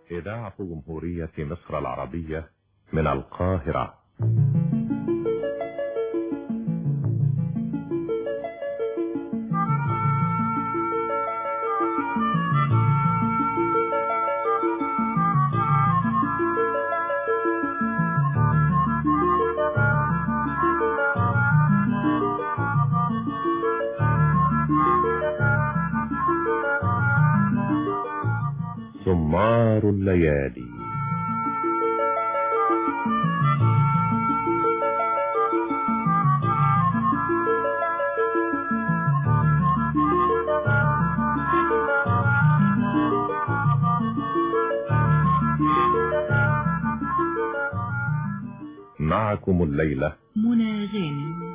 إذاعة جمهورية مصر العربية من القاهرة سمار الليالي معكم الليلة منى غانم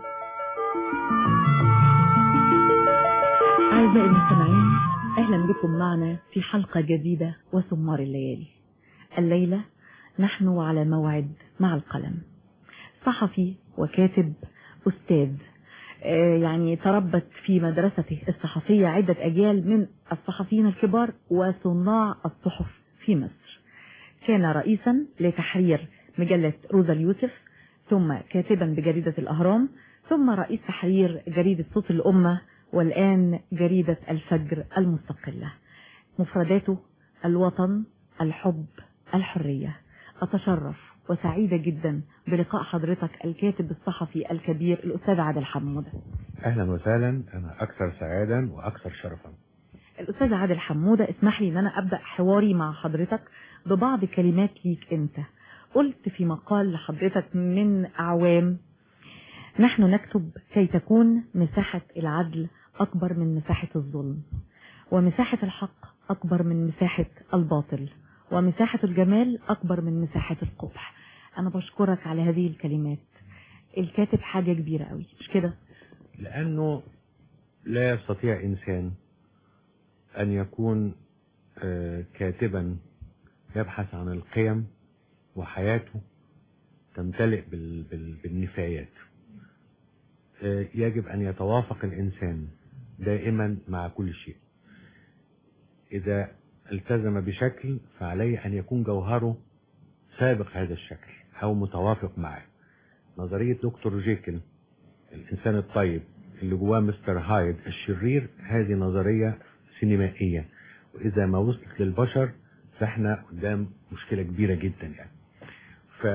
أعزائي المستمعين أهلا بكم معنا في حلقة جديدة وسمار الليالي الليلة نحن على موعد مع القلم صحفي وكاتب أستاذ آه، يعني تربت في مدرسته الصحفية عدة أجيال من الصحفيين الكبار وصناع الصحف في مصر كان رئيسا لتحرير مجلة روزا اليوسف ثم كاتبا بجريدة الأهرام ثم رئيس تحرير جريدة صوت الأمة والآن جريدة الفجر المستقلة مفرداته الوطن الحب الحرية أتشرف وسعيدة جدا بلقاء حضرتك الكاتب الصحفي الكبير الأستاذ عادل حمودة اهلا وسهلا انا اكثر سعادا واكثر شرفا الأستاذ عادل حمودة اسمح لي أن أنا أبدأ حواري مع حضرتك ببعض كلمات ليك أنت قلت في مقال لحضرتك من أعوام نحن نكتب كي تكون مساحة العدل أكبر من مساحة الظلم ومساحة الحق أكبر من مساحة الباطل ومساحة الجمال أكبر من مساحة القبح أنا بشكرك على هذه الكلمات الكاتب حاجة كبيرة قوي مش كده لانه لا يستطيع انسان ان يكون آه، كاتبا يبحث عن القيم وحياته تمتلئ بال- بال- بالنفايات آه، يجب ان يتوافق الانسان دائما مع كل شيء اذا التزم بشكل فعليه ان يكون جوهره سابق هذا الشكل او متوافق معه نظرية دكتور جيكل الإنسان الطيب اللي جواه مستر هايد الشرير هذه نظرية سينمائية وإذا ما وصلت للبشر فإحنا قدام مشكلة كبيرة جدا يعني ف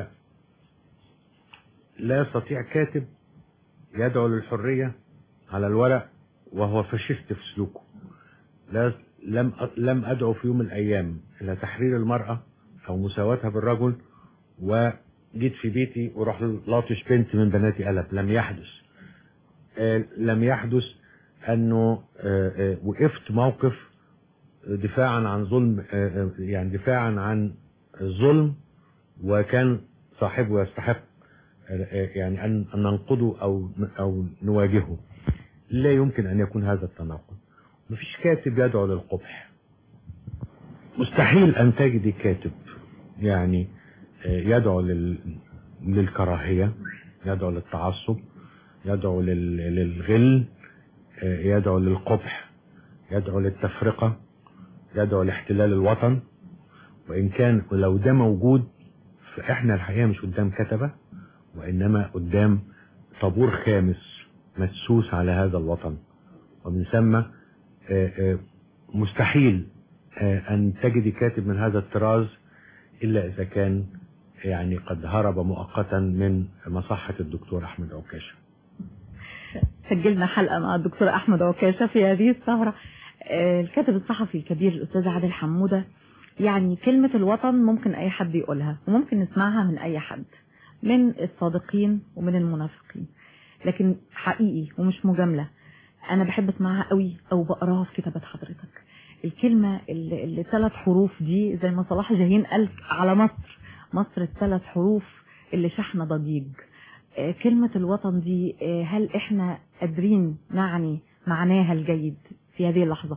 لا يستطيع كاتب يدعو للحرية على الورق وهو فاشيست في سلوكه لا لم لم أدعو في يوم من الأيام إلى تحرير المرأة أو مساواتها بالرجل وجيت في بيتي وراح لاطش بنت من بناتي قلب لم يحدث آه، لم يحدث انه آه، آه، وقفت موقف دفاعا عن ظلم آه، آه، يعني دفاعا عن الظلم وكان صاحبه يستحق آه، آه، يعني ان أن ننقضه او او نواجهه لا يمكن ان يكون هذا التناقض مفيش كاتب يدعو للقبح مستحيل ان تجدي كاتب يعني آه، يدعو لل... للكراهية يدعو للتعصب يدعو لل... للغل آه، يدعو للقبح يدعو للتفرقة يدعو لاحتلال الوطن وإن كان لو ده موجود فإحنا الحقيقة مش قدام كتبة وإنما قدام طابور خامس مدسوس على هذا الوطن ومن ثم آه، آه، مستحيل آه، أن تجدي كاتب من هذا الطراز إلا إذا كان يعني قد هرب مؤقتا من مصحة الدكتور أحمد عكاشة سجلنا حلقة مع الدكتور أحمد عكاشة في هذه السهرة آه، الكاتب الصحفي الكبير الأستاذ عادل حمودة يعني كلمة الوطن ممكن أي حد يقولها وممكن نسمعها من أي حد من الصادقين ومن المنافقين لكن حقيقي ومش مجاملة أنا بحب أسمعها قوي أو بقراها في كتابات حضرتك الكلمة اللي, اللي ثلاث حروف دي زي ما صلاح جاهين قال على مصر مصر الثلاث حروف اللي شحنة ضجيج آه، كلمة الوطن دي آه، هل احنا قادرين نعني معناها الجيد في هذه اللحظة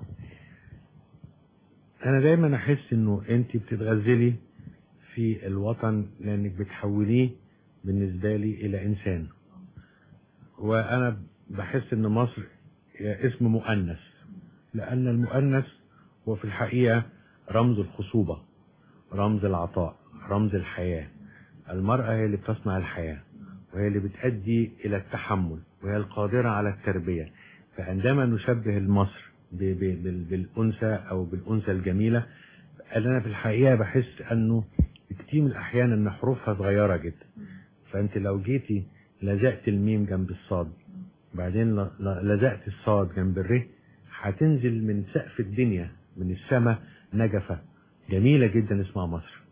أنا دايما أحس إنه أنت بتتغزلي في الوطن لأنك بتحوليه بالنسبة لي إلى إنسان وأنا بحس إن مصر هي اسم مؤنث لأن المؤنث هو في الحقيقة رمز الخصوبة رمز العطاء رمز الحياة المرأة هي اللي بتصنع الحياة وهي اللي بتأدي إلى التحمل وهي القادرة على التربية فعندما نشبه المصر ب- ب- بال- بالأنثى أو بالأنثى الجميلة أنا في الحقيقة بحس أنه في كتير من الأحيان أن حروفها صغيرة جدا فأنت لو جيتي لزقت الميم جنب الصاد بعدين ل- ل- لزقت الصاد جنب الره هتنزل من سقف الدنيا من السماء نجفة جميلة جدا اسمها مصر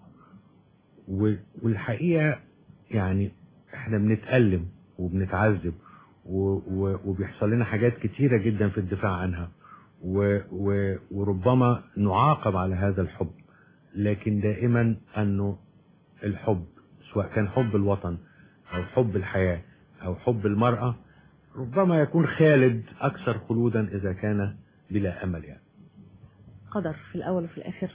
و- والحقيقة يعني احنا بنتألم وبنتعذب و- و- وبيحصل لنا حاجات كتيرة جدا في الدفاع عنها و و وربما نعاقب على هذا الحب لكن دائما انه الحب سواء كان حب الوطن او حب الحياة او حب المرأة ربما يكون خالد اكثر خلودا اذا كان بلا امل يعني قدر في الأول وفي الآخر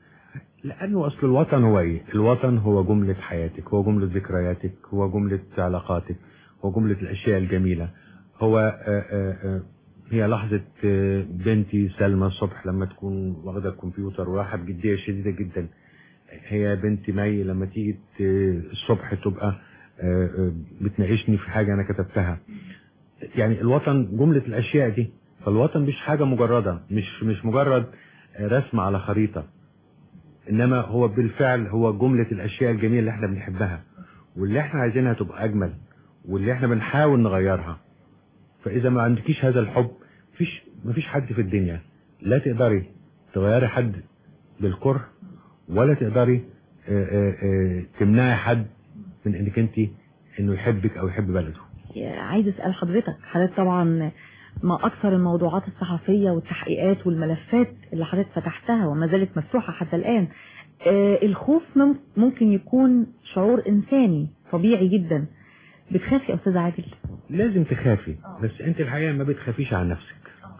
لانه اصل الوطن هو ايه الوطن هو جملة حياتك هو جملة ذكرياتك هو جملة علاقاتك هو جملة الاشياء الجميلة هو آه، آه، آه، هي لحظة آه، بنتي سلمى الصبح لما تكون واخدة الكمبيوتر وراحة بجدية شديدة جدا هي بنتي مي لما تيجي ت- الصبح تبقى آه، آه، بتناقشني في حاجة أنا كتبتها يعني الوطن جملة الأشياء دي فالوطن مش حاجة مجردة مش مش مجرد رسم على خريطة إنما هو بالفعل هو جملة الأشياء الجميلة اللي احنا بنحبها واللي احنا عايزينها تبقى أجمل واللي احنا بنحاول نغيرها فإذا ما عندكيش هذا الحب مفيش مفيش حد في الدنيا لا تقدري تغيري حد بالكره ولا تقدري آه، آه، آه، تمنعي حد من انك انت انه يحبك او يحب بلده عايز اسال حضرتك حضرتك طبعا ما اكثر الموضوعات الصحفيه والتحقيقات والملفات اللي حضرتك فتحتها وما زالت مفتوحه حتى الان آه، الخوف مم- ممكن يكون شعور انساني طبيعي جدا بتخافي يا استاذ عادل لازم تخافي بس انت الحقيقه ما بتخافيش عن نفسك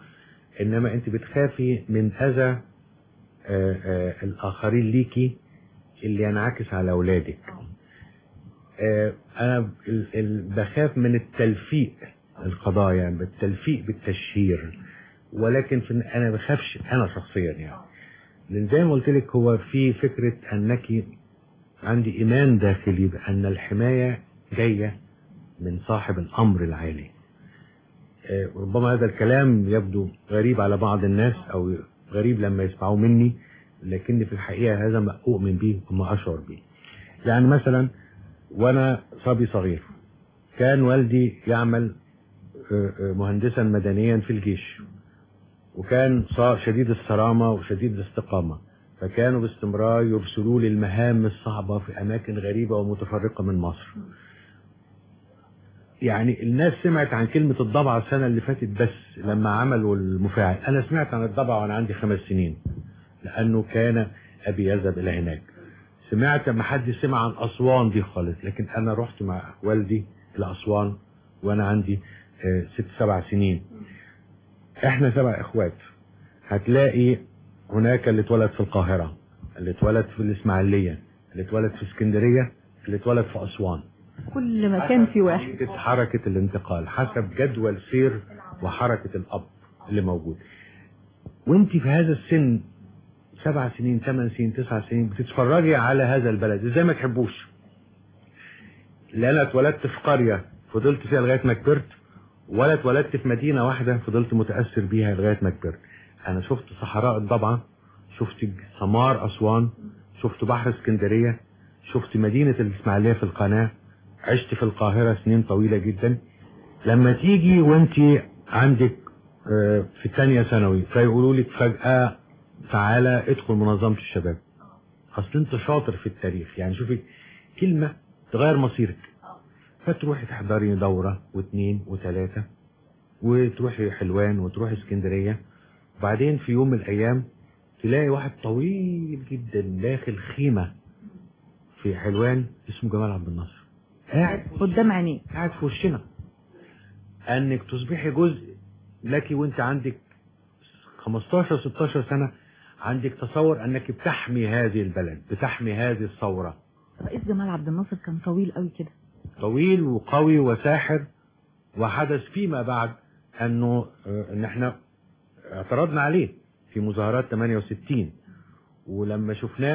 انما انت بتخافي من اذى آه، آه، الاخرين ليكي اللي ينعكس على اولادك آه، انا ال- ال- بخاف من التلفيق القضايا بالتلفيق بالتشهير ولكن في انا بخافش انا شخصيا يعني لان زي ما قلت لك هو في فكره انك عندي ايمان داخلي بان الحمايه جايه من صاحب الامر العالي آه، ربما هذا الكلام يبدو غريب على بعض الناس او غريب لما يسمعوه مني لكن في الحقيقه هذا ما اؤمن به وما اشعر به يعني مثلا وانا صبي صغير كان والدي يعمل آه، آه، مهندسا مدنيا في الجيش وكان صار شديد الصرامة وشديد الاستقامة فكانوا باستمرار يرسلوا لي المهام الصعبة في أماكن غريبة ومتفرقة من مصر يعني الناس سمعت عن كلمة الضبعة السنة اللي فاتت بس لما عملوا المفاعل أنا سمعت عن الضبعة وأنا عندي خمس سنين لأنه كان أبي يذهب إلى هناك سمعت ما حد سمع عن أسوان دي خالص لكن أنا رحت مع والدي إلى أسوان وأنا عندي آه، ست سبع سنين احنا سبع اخوات هتلاقي هناك اللي اتولد في القاهرة اللي اتولد في الاسماعيلية اللي اتولد في اسكندرية اللي اتولد في اسوان كل مكان في واحد حركة حركة الانتقال حسب جدول سير وحركة الاب اللي موجود وانت في هذا السن سبع سنين ثمان سنين تسع سنين بتتفرجي على هذا البلد ازاي ما تحبوش لا انا اتولدت في قرية فضلت فيها لغاية ما كبرت ولا اتولدت في مدينة واحدة فضلت متأثر بيها لغاية ما كبرت أنا شفت صحراء الضبعة شفت سمار أسوان شفت بحر اسكندرية شفت مدينة الإسماعيلية في القناة عشت في القاهرة سنين طويلة جدا لما تيجي وانت عندك آه، في الثانية ثانوي فيقولوا لك فجأة تعالى ادخل منظمة الشباب اصل انت شاطر في التاريخ يعني شوفي كلمة تغير مصيرك فتروحي تحضري دورة واثنين وثلاثة وتروحي حلوان وتروحي اسكندرية وبعدين في يوم من الأيام تلاقي واحد طويل جدا داخل خيمة في حلوان اسمه جمال عبد الناصر قاعد قدام عينيه قاعد في وشنا انك تصبحي جزء لك وانت عندك 15 16 سنة عندك تصور انك بتحمي هذه البلد بتحمي هذه الثورة رئيس جمال عبد الناصر كان طويل قوي كده طويل وقوي وساحر وحدث فيما بعد انه آه، ان احنا اعترضنا عليه في مظاهرات 68 ولما شفناه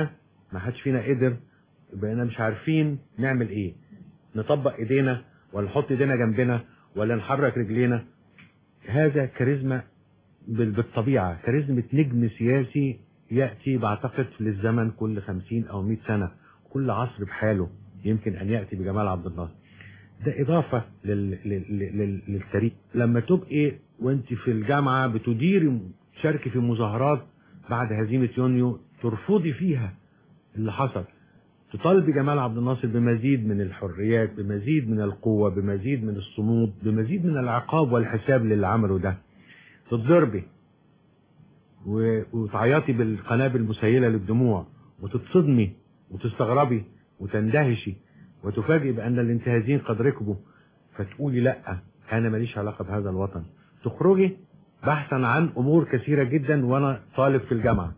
ما حدش فينا قدر بقينا مش عارفين نعمل ايه نطبق ايدينا ولا نحط ايدينا جنبنا ولا نحرك رجلينا هذا كاريزما بال- بالطبيعة كاريزما نجم سياسي يأتي بعتقد للزمن كل خمسين أو مئة سنة كل عصر بحاله يمكن أن يأتي بجمال عبد الناصر ده إضافة لل... لل... لل... للتاريخ لما تبقي وانت في الجامعة بتديري تشاركي في مظاهرات بعد هزيمة يونيو ترفضي فيها اللي حصل تطالبي جمال عبد الناصر بمزيد من الحريات بمزيد من القوة بمزيد من الصمود بمزيد من العقاب والحساب للي عمله ده تتضربي و- وتعيطي بالقنابل المسيلة للدموع وتتصدمي وتستغربي وتندهشي وتفاجئي بأن الانتهازين قد ركبوا فتقولي لا أنا ماليش علاقة بهذا الوطن تخرجي بحثا عن أمور كثيرة جدا وأنا طالب في الجامعة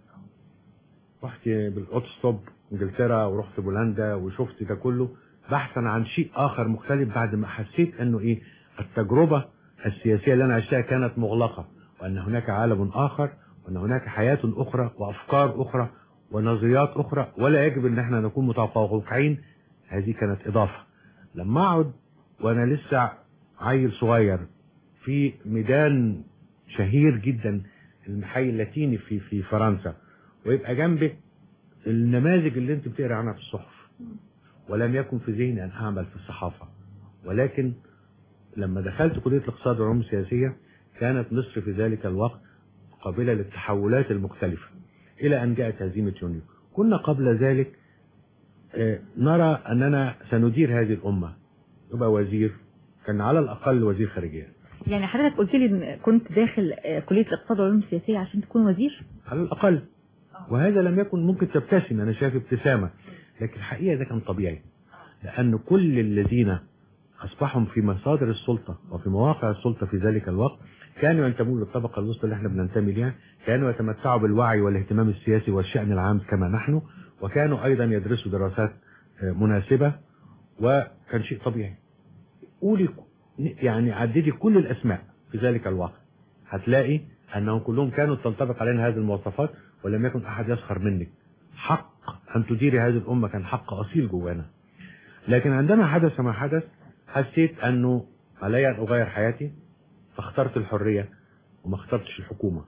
رحت بالاوتوستوب انجلترا ورحت بولندا وشفت ده كله بحثا عن شيء اخر مختلف بعد ما حسيت انه ايه التجربه السياسيه اللي انا عشتها كانت مغلقه وان هناك عالم اخر وان هناك حياه اخرى وافكار اخرى ونظريات اخرى ولا يجب ان احنا نكون متوقعين هذه كانت اضافه لما اقعد وانا لسه عيل صغير في ميدان شهير جدا المحي اللاتيني في في فرنسا ويبقى جنبك النماذج اللي انت بتقرا عنها في الصحف ولم يكن في ذهني ان اعمل في الصحافه ولكن لما دخلت كليه الاقتصاد والعلوم السياسيه كانت مصر في ذلك الوقت قابله للتحولات المختلفه الى ان جاءت هزيمه يونيو كنا قبل ذلك آه، نرى اننا سندير هذه الامه يبقى وزير كان على الاقل وزير خارجيه يعني حضرتك قلت لي ان كنت داخل آه، كليه الاقتصاد والعلوم السياسيه عشان تكون وزير على الأقل وهذا لم يكن ممكن تبتسم أنا شايف ابتسامة لكن الحقيقة ده كان طبيعي لأن كل الذين أصبحوا في مصادر السلطة وفي مواقع السلطة في ذلك الوقت كانوا ينتمون للطبقة الوسطى اللي احنا بننتمي لها كانوا يتمتعوا بالوعي والاهتمام السياسي والشأن العام كما نحن وكانوا أيضا يدرسوا دراسات آه، مناسبة وكان شيء طبيعي قولي يعني عددي كل الأسماء في ذلك الوقت هتلاقي أنهم كلهم كانوا تنطبق علينا هذه المواصفات ولم يكن أحد يسخر منك حق أن تديري هذه الأمة كان حق أصيل جوانا لكن عندما حدث ما حدث حسيت أنه علي أن أغير حياتي فاخترت الحرية وما اخترتش الحكومة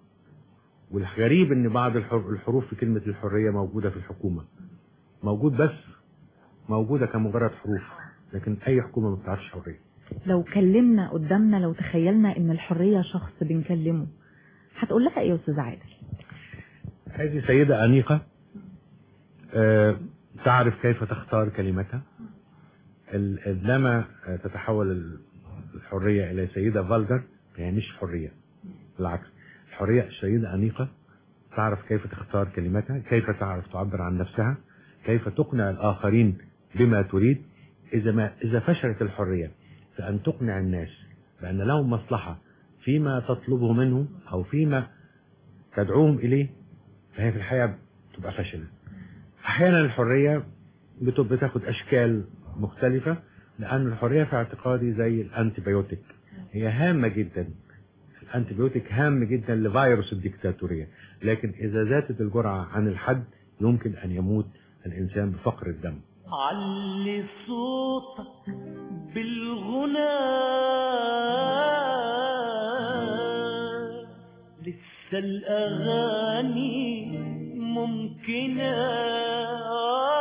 والغريب أن بعض الحر- الحروف في كلمة الحرية موجودة في الحكومة موجود بس موجودة كمجرد حروف لكن أي حكومة ما بتعرفش حرية لو كلمنا قدامنا لو تخيلنا ان الحريه شخص بنكلمه هتقول لها ايه يا استاذ عادل هذه سيدة أنيقة آه، تعرف كيف تختار كلمتها ال- عندما آه، تتحول الحرية إلى سيدة فالجر هي مش حرية بالعكس الحرية سيدة أنيقة تعرف كيف تختار كلمتها كيف تعرف تعبر عن نفسها كيف تقنع الآخرين بما تريد إذا ما إذا فشلت الحرية في أن تقنع الناس بأن لهم مصلحة فيما تطلبه منهم أو فيما تدعوهم إليه فهي في الحقيقة بتبقى فشلت أحيانا الحرية بت- بتاخد أشكال مختلفة لأن الحرية في اعتقادي زي الأنتيبيوتيك هي هامة جدا الأنتيبيوتيك هام جدا لفيروس الديكتاتورية لكن إذا زادت الجرعة عن الحد يمكن أن يموت الإنسان بفقر الدم علي صوتك بالغنى لسه الأغاني ممكنة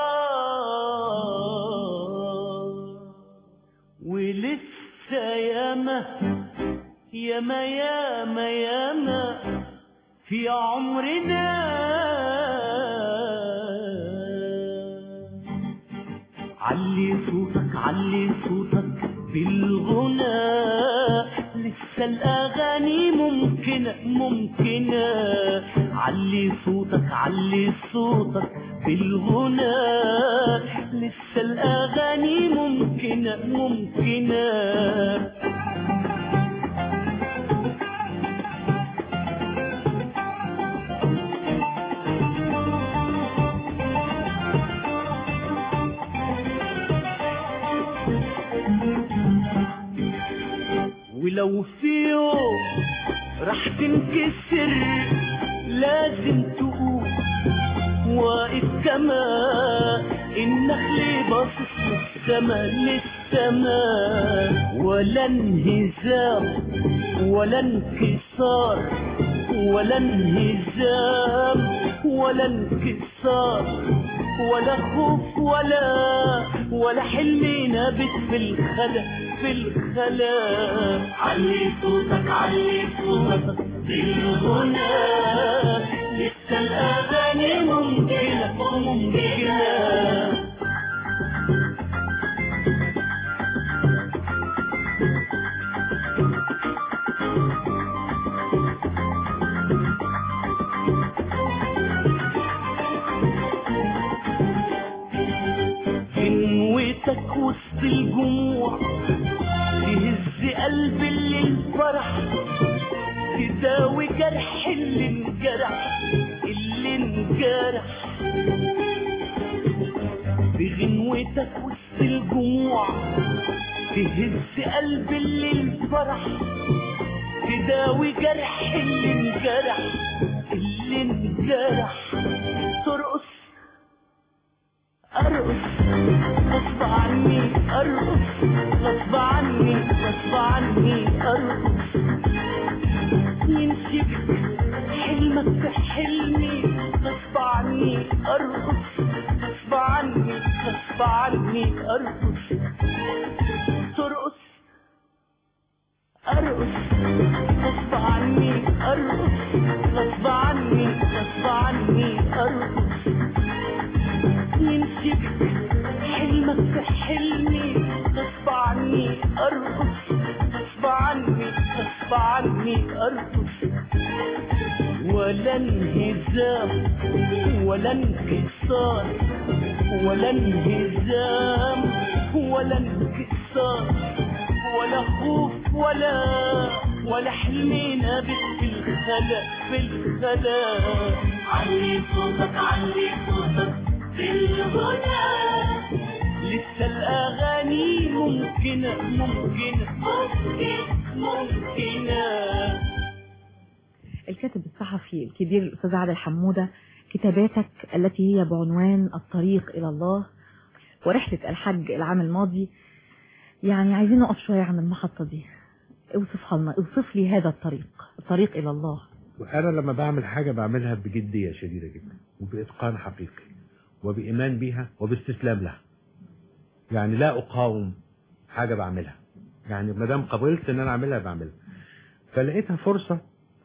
ولسه ياما ياما ياما ياما في عمرنا علي صوتك علي صوتك بالغنى لسه الأغاني ممكنة ممكنة علي صوتك علي صوتك بالغنى لسه الأغاني ممكنة ممكنة ولو في يوم راح تنكسر لازم تقوم واقف كما النخل باصص للسما للسما ولا انهزام ولا انكسار ولا انهزام ولا انكسار ولا خوف ولا ولا حلم نابت في الخلا في الخلا علي صوتك علي صوتك بالغنى لسه الاغاني ممكنه ممكنه غنوتك وسط الجموع تهز قلب اللي الفرح تداوي جرح اللي انجرح اللي انجرح بغنوتك وسط الجموع تهز قلب اللي الفرح تداوي جرح اللي انجرح اللي انجرح ترقص ارقص غصب عني ارقص غصب عني غصب عني ارقص يمشي حلمك في حلمي غصب عني ارقص غصب عني غصب عني ارقص ترقص ارقص غصب عني ارقص غصب عني غصب عني ارقص يمشي حلمك في حلمي غصب عني ارقص غصب عني غصب عني ارقص ولا انهزام ولا انكسار ولا انهزام ولا انكسار ولا خوف ولا ولا حلم نابت في الخلا في الخلا علي صوتك علي صوتك في الغنى لسه الاغاني ممكنه ممكنه ممكن ممكنه الكاتب الصحفي الكبير الأستاذ عادل حمودة كتاباتك التي هي بعنوان الطريق إلى الله ورحلة الحج العام الماضي يعني عايزين نقف شوية عن المحطة دي اوصفها لنا اوصف لي هذا الطريق الطريق إلى الله وانا لما بعمل حاجه بعملها بجديه شديده جدا وباتقان حقيقي وبايمان بيها وباستسلام لها يعني لا اقاوم حاجه بعملها يعني ما دام قبلت ان انا اعملها بعملها فلقيتها فرصه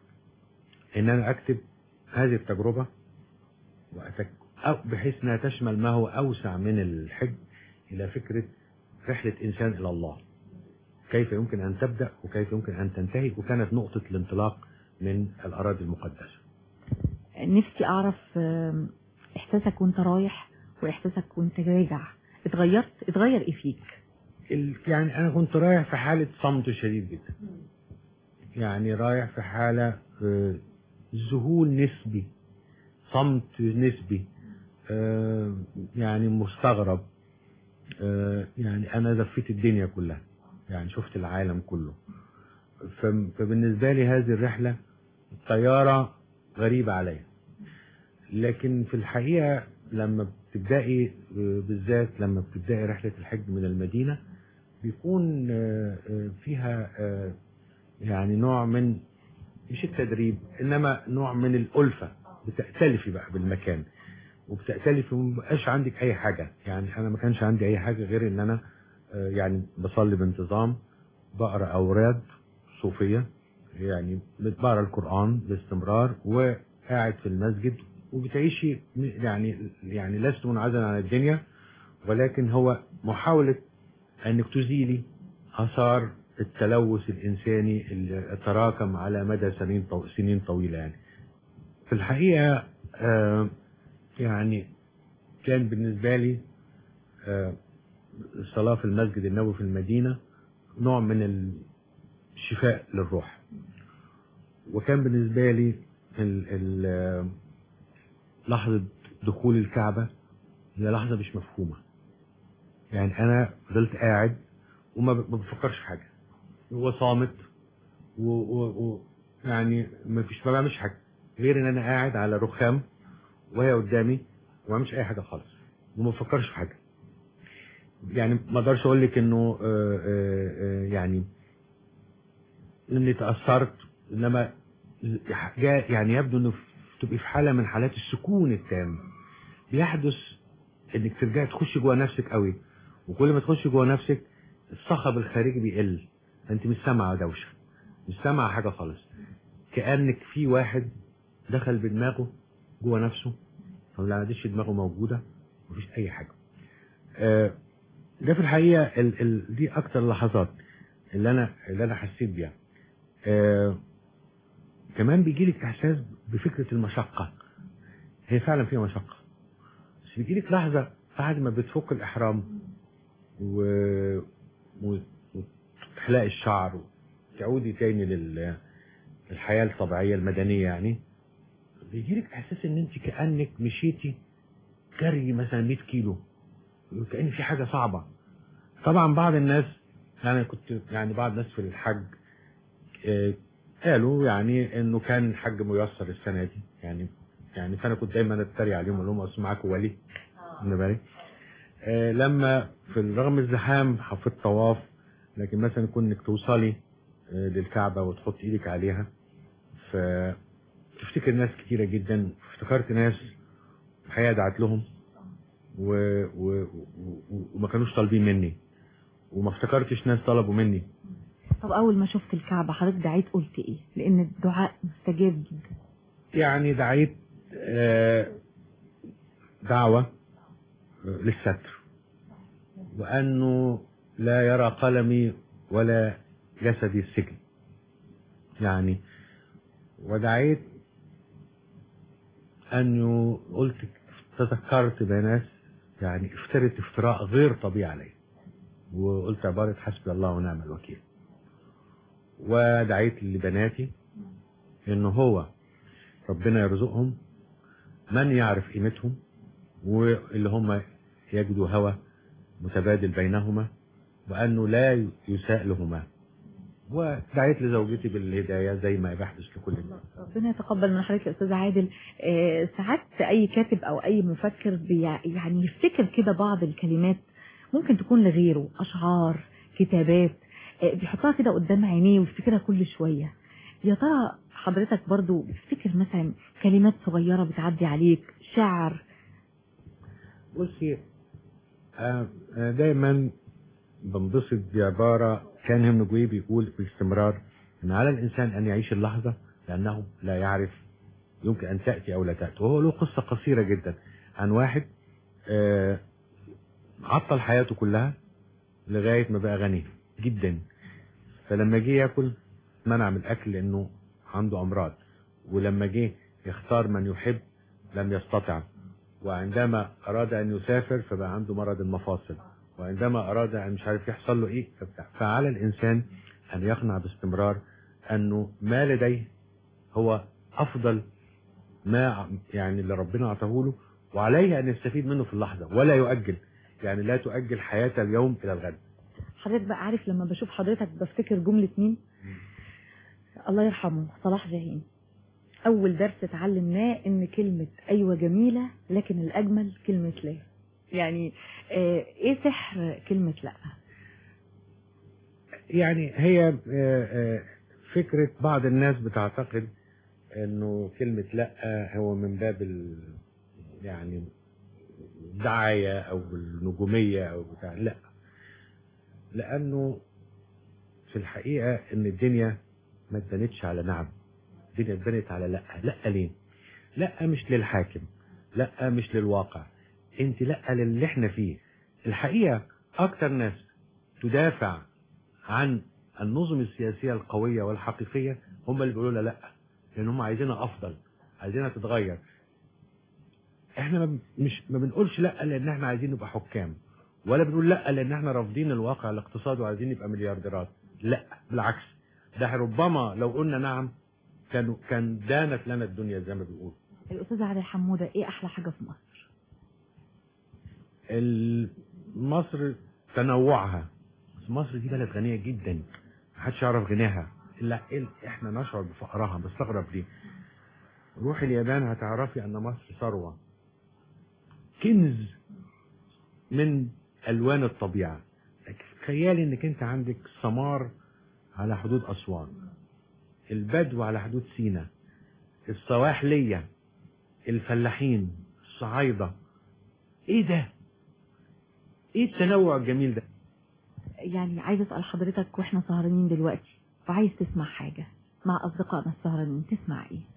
ان انا اكتب هذه التجربه وأتك... أو بحيث انها تشمل ما هو اوسع من الحج الى فكره رحله انسان الى الله كيف يمكن ان تبدا وكيف يمكن ان تنتهي وكانت نقطه الانطلاق من الاراضي المقدسه نفسي أعرف آم، إحساسك وأنت رايح وإحساسك وأنت راجع اتغيرت اتغير إيه فيك ال- يعني انا كنت رايح في حاله صمت شديد جدا يعني رايح في حاله آه، ذهول نسبي صمت نسبي آه، يعني مستغرب آه، يعني انا لفيت الدنيا كلها يعني شفت العالم كله ف- فبالنسبه لي هذه الرحله الطياره غريبه عليا لكن في الحقيقه لما بتبداي آه، بالذات لما بتبداي رحله الحج من المدينه بيكون آه، آه، فيها آه، يعني نوع من مش التدريب انما نوع من الالفه بتأتلفي بقى بالمكان وبتأتلفي ومبقاش عندك اي حاجه يعني انا ما كانش عندي اي حاجه غير ان انا آه، يعني بصلي بانتظام بقرا اوراد صوفيه يعني بقرا القران باستمرار وقاعد في المسجد وبتعيشي م- يعني يعني لست منعزلا عن الدنيا ولكن هو محاوله انك تزيلي اثار التلوث الانساني اللي تراكم على مدى سنين طو... سنين طويله يعني في الحقيقه آه يعني كان بالنسبه لي آه الصلاه في المسجد النبوي في المدينه نوع من الشفاء للروح وكان بالنسبه لي ال... ال... آه، لحظه دخول الكعبه هي لحظه مش مفهومه يعني انا فضلت قاعد وما ب- ما بفكرش في حاجه هو صامت و, و, و يعني ما فيش ما بعملش حاجه غير ان انا قاعد على رخام وهي قدامي وما عملش اي حاجه خالص وما بفكرش في حاجه يعني ما اقدرش اقول لك انه آه، آه، آه، يعني اني تاثرت انما جاء يعني يبدو انه تبقي في حاله من حالات السكون التام بيحدث انك ترجعي تخشي جوه نفسك قوي وكل ما تخشي جوه نفسك الصخب الخارجي بيقل انت مش سامعه دوشه مش سامعه حاجه خالص كانك في واحد دخل بدماغه جوه نفسه فما عادش دماغه موجوده مفيش اي حاجه آه، ده في الحقيقه ال ال دي اكتر اللحظات اللي انا اللي انا حسيت بيها آه، كمان بيجي لك احساس بفكره المشقه هي فعلا فيها مشقه بس بيجي لك لحظه بعد ما بتفك الاحرام و... و... وتحلقي الشعر وتعودي تاني لل... للحياه الطبيعيه المدنيه يعني بيجي لك احساس ان انت كانك مشيتي جري مثلا 100 كيلو كان في حاجه صعبه طبعا بعض الناس يعني كنت يعني بعض الناس في الحج آه، قالوا يعني انه كان الحج ميسر السنه دي يعني يعني فانا كنت دايما اتريق عليهم اقول لهم اصل معاكم ولي واخد بالك آه، لما في رغم الزحام في الطواف لكن مثلا يكون انك توصلي آه، للكعبه وتحط ايدك عليها فتفتكر ناس كتيره جدا افتكرت ناس الحقيقه دعت لهم و... و... و... وما كانوش طالبين مني وما افتكرتش ناس طلبوا مني طب اول ما شفت الكعبه حضرتك دعيت قلت ايه لان الدعاء مستجاب جدا يعني دعيت آه، دعوة آه، للستر وأنه لا يرى قلمي ولا جسدي السجن يعني ودعيت أنه قلت تذكرت بناس يعني افترت افتراء غير طبيعي علي وقلت عبارة حسبي الله ونعم الوكيل ودعيت لبناتي انه هو ربنا يرزقهم من يعرف قيمتهم واللي هم يجدوا هوى متبادل بينهما وانه لا يساء لهما ودعيت لزوجتي بالهدايه زي ما بيحدث لكل الناس ربنا يتقبل من حضرتك يا استاذ عادل آه، ساعات اي كاتب او اي مفكر بي- يعني يفتكر كده بعض الكلمات ممكن تكون لغيره اشعار كتابات آه، بيحطها كده قدام عينيه ويفتكرها كل شويه يا ترى حضرتك برضو بتفتكر مثلا كلمات صغيره بتعدي عليك شعر بصي آه، آه، دايما بنبسط بعبارة كان هيمنجوي بيقول باستمرار ان على الانسان ان يعيش اللحظة لانه لا يعرف يمكن ان تأتي او لا تأتي وهو له قصة قصيرة جدا عن واحد آه، عطل حياته كلها لغاية ما بقى غني جدا فلما جه ياكل منع من الاكل لانه عنده امراض ولما جه يختار من يحب لم يستطع وعندما أراد أن يسافر فبقى عنده مرض المفاصل وعندما أراد أن مش عارف يحصل له إيه فبتاع. فعلى الإنسان أن يقنع باستمرار أنه ما لديه هو أفضل ما يعني اللي ربنا أعطاه له وعليه أن يستفيد منه في اللحظة ولا يؤجل يعني لا تؤجل حياة اليوم إلى الغد حضرتك بقى عارف لما بشوف حضرتك بفتكر جمله مين الله يرحمه صلاح جاهين اول درس اتعلمناه ان كلمه ايوه جميله لكن الاجمل كلمه لا يعني آه، ايه سحر كلمه لا يعني هي آه، آه، فكرة بعض الناس بتعتقد انه كلمة لا هو من باب ال يعني الدعاية او النجومية او بتاع لا لانه في الحقيقة ان الدنيا ما اتبنتش على نعم الدنيا اتبنت على لا لا ليه لا مش للحاكم لا مش للواقع انت لا للي احنا فيه الحقيقة اكتر ناس تدافع عن النظم السياسية القوية والحقيقية هم اللي بيقولوا لها لا لان هم عايزينها افضل عايزينها تتغير احنا ما ب- مش ما بنقولش لا لان احنا عايزين نبقى حكام ولا بنقول لا لان احنا رافضين الواقع الاقتصادي وعايزين نبقى مليارديرات لا بالعكس ده ربما لو قلنا نعم كان كان دانت لنا الدنيا زي ما بيقولوا الاستاذ عادل حموده ايه احلى حاجه في مصر ال- مصر تنوعها بس مصر دي بلد غنية جدا محدش يعرف غناها الا إل- احنا نشعر بفقرها بستغرب دي روحي اليابان هتعرفي ان مصر ثروة كنز من الوان الطبيعه لكن تخيلي انك انت عندك سمار على حدود اسوان البدو على حدود سينا السواحليه الفلاحين الصعايده ايه ده ايه التنوع الجميل ده يعني عايزة أسأل حضرتك وإحنا سهرانين دلوقتي وعايز تسمع حاجة مع أصدقائنا السهرانين تسمع إيه؟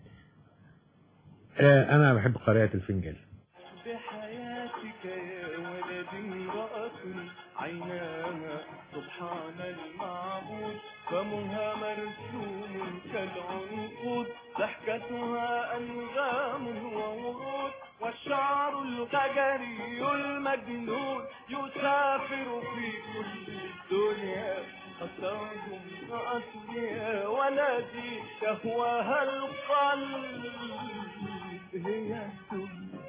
آه انا بحب قراءه الفنجان بحياتك يا ولدي امرأة عيناها سبحان المعبود فمها مرسوم كالعنقود ضحكتها أنغام وورود والشعر الغجري المجنون يسافر في كل الدنيا قصرهم رأسي يا ولدي يهواها القلب هي الدنيا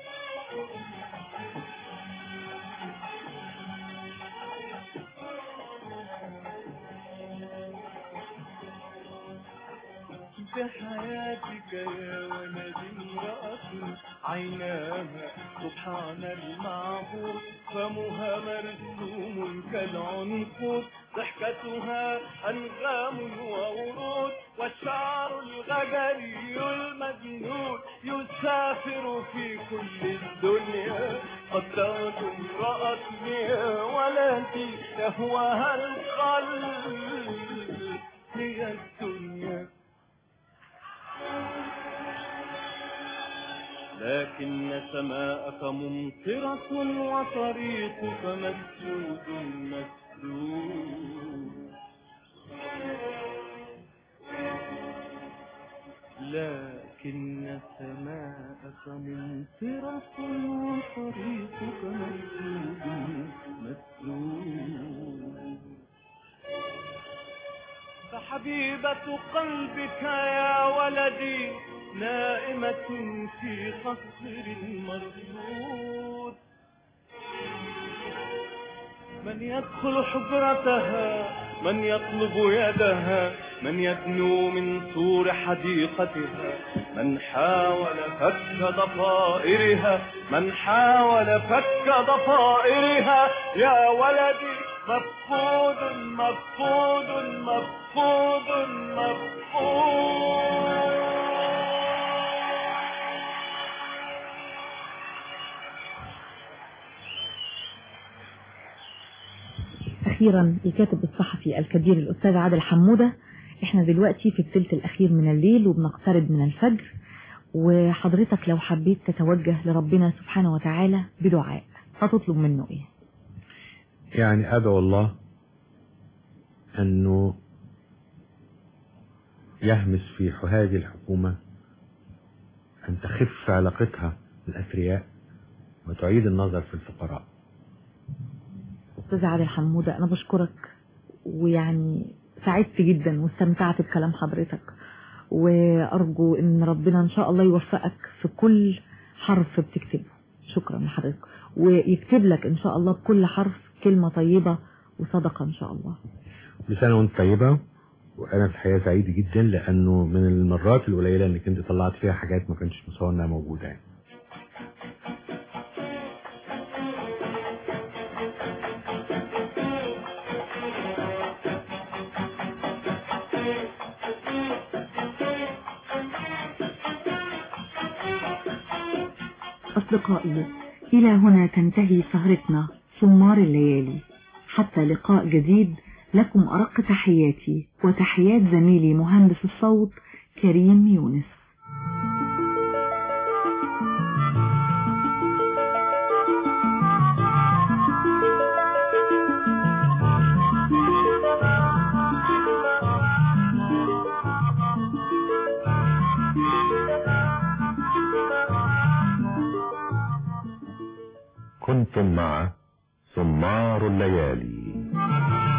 بحياتك يا ولدي امرأة عيناها سبحان المعبود فمها مرسوم كالعنقود ضحكتها أنغام وورود والشعر الغجري المجنون يسافر في كل الدنيا قد تغدو امرأة يا ولدي يهواها القلب هي الدنيا لكن سماءك ممطرة وطريقك مسدود مسدود لكن سماءك ممطرة وطريقك مسدود مسدود فحبيبة قلبك يا ولدي نائمة في قصر مرصود من يدخل حجرتها من يطلب يدها من يدنو من سور حديقتها من حاول فك ضفائرها من حاول فك ضفائرها يا ولدي مفقود مفقود مفقود مفقود أخيرا الكاتب الصحفي الكبير الأستاذ عادل حمودة احنا دلوقتي في الثلث الأخير من الليل وبنقترب من الفجر وحضرتك لو حبيت تتوجه لربنا سبحانه وتعالى بدعاء هتطلب منه ايه يعني ادعو الله انه يهمس في هذه الحكومة ان تخف علاقتها بالاثرياء وتعيد النظر في الفقراء أستاذ عادل حمودة أنا بشكرك ويعني سعدت جدا واستمتعت بكلام حضرتك وأرجو إن ربنا إن شاء الله يوفقك في كل حرف بتكتبه شكرا لحضرتك ويكتب لك إن شاء الله بكل حرف كلمة طيبة وصدقة إن شاء الله كل سنة وانت طيبة وانا في الحقيقة سعيد جدا لانه من المرات القليلة انك انت طلعت فيها حاجات ما كانش مصور انها موجودة يعني أصدقائي إلى هنا تنتهي سهرتنا سمار الليالي حتى لقاء جديد لكم أرق تحياتي وتحيات زميلي مهندس الصوت كريم يونس كنتم مع سمار الليالي